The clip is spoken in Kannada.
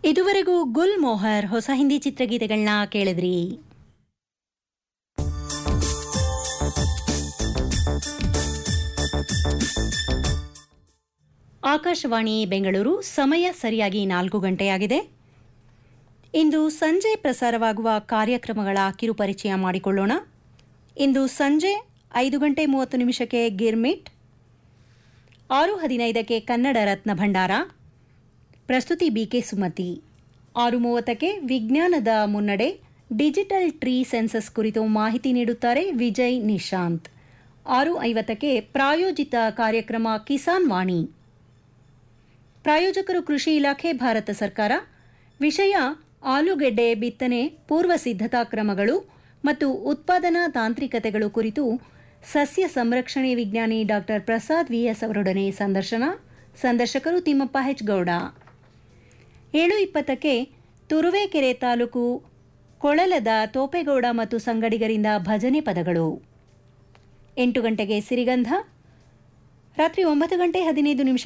ಇದುವರೆಗೂ ಗುಲ್ ಮೋಹರ್ ಹೊಸ ಹಿಂದಿ ಚಿತ್ರಗೀತೆಗಳನ್ನ ಕೇಳಿದ್ರಿ ಆಕಾಶವಾಣಿ ಬೆಂಗಳೂರು ಸಮಯ ಸರಿಯಾಗಿ ನಾಲ್ಕು ಗಂಟೆಯಾಗಿದೆ ಇಂದು ಸಂಜೆ ಪ್ರಸಾರವಾಗುವ ಕಾರ್ಯಕ್ರಮಗಳ ಕಿರುಪರಿಚಯ ಮಾಡಿಕೊಳ್ಳೋಣ ಇಂದು ಸಂಜೆ ಐದು ಗಂಟೆ ಮೂವತ್ತು ನಿಮಿಷಕ್ಕೆ ಗಿರ್ಮಿಟ್ ಆರು ಹದಿನೈದಕ್ಕೆ ಕನ್ನಡ ರತ್ನ ಭಂಡಾರ ಪ್ರಸ್ತುತಿ ಬಿಕೆ ಸುಮತಿ ಆರು ಮೂವತ್ತಕ್ಕೆ ವಿಜ್ಞಾನದ ಮುನ್ನಡೆ ಡಿಜಿಟಲ್ ಟ್ರೀ ಸೆನ್ಸಸ್ ಕುರಿತು ಮಾಹಿತಿ ನೀಡುತ್ತಾರೆ ವಿಜಯ್ ನಿಶಾಂತ್ ಆರು ಐವತ್ತಕ್ಕೆ ಪ್ರಾಯೋಜಿತ ಕಾರ್ಯಕ್ರಮ ಕಿಸಾನ್ ವಾಣಿ ಪ್ರಾಯೋಜಕರು ಕೃಷಿ ಇಲಾಖೆ ಭಾರತ ಸರ್ಕಾರ ವಿಷಯ ಆಲೂಗೆಡ್ಡೆ ಬಿತ್ತನೆ ಪೂರ್ವ ಸಿದ್ಧತಾ ಕ್ರಮಗಳು ಮತ್ತು ಉತ್ಪಾದನಾ ತಾಂತ್ರಿಕತೆಗಳು ಕುರಿತು ಸಸ್ಯ ಸಂರಕ್ಷಣೆ ವಿಜ್ಞಾನಿ ಡಾಕ್ಟರ್ ಪ್ರಸಾದ್ ವಿಎಸ್ ಅವರೊಡನೆ ಸಂದರ್ಶನ ಸಂದರ್ಶಕರು ತಿಮ್ಮಪ್ಪ ಹೆಚ್ ಗೌಡ ಏಳು ಇಪ್ಪತ್ತಕ್ಕೆ ತುರುವೇಕೆರೆ ತಾಲೂಕು ಕೊಳಲದ ತೋಪೇಗೌಡ ಮತ್ತು ಸಂಗಡಿಗರಿಂದ ಭಜನೆ ಪದಗಳು ಎಂಟು ಗಂಟೆಗೆ ಸಿರಿಗಂಧ ರಾತ್ರಿ ಒಂಬತ್ತು ಗಂಟೆ ಹದಿನೈದು ನಿಮಿಷ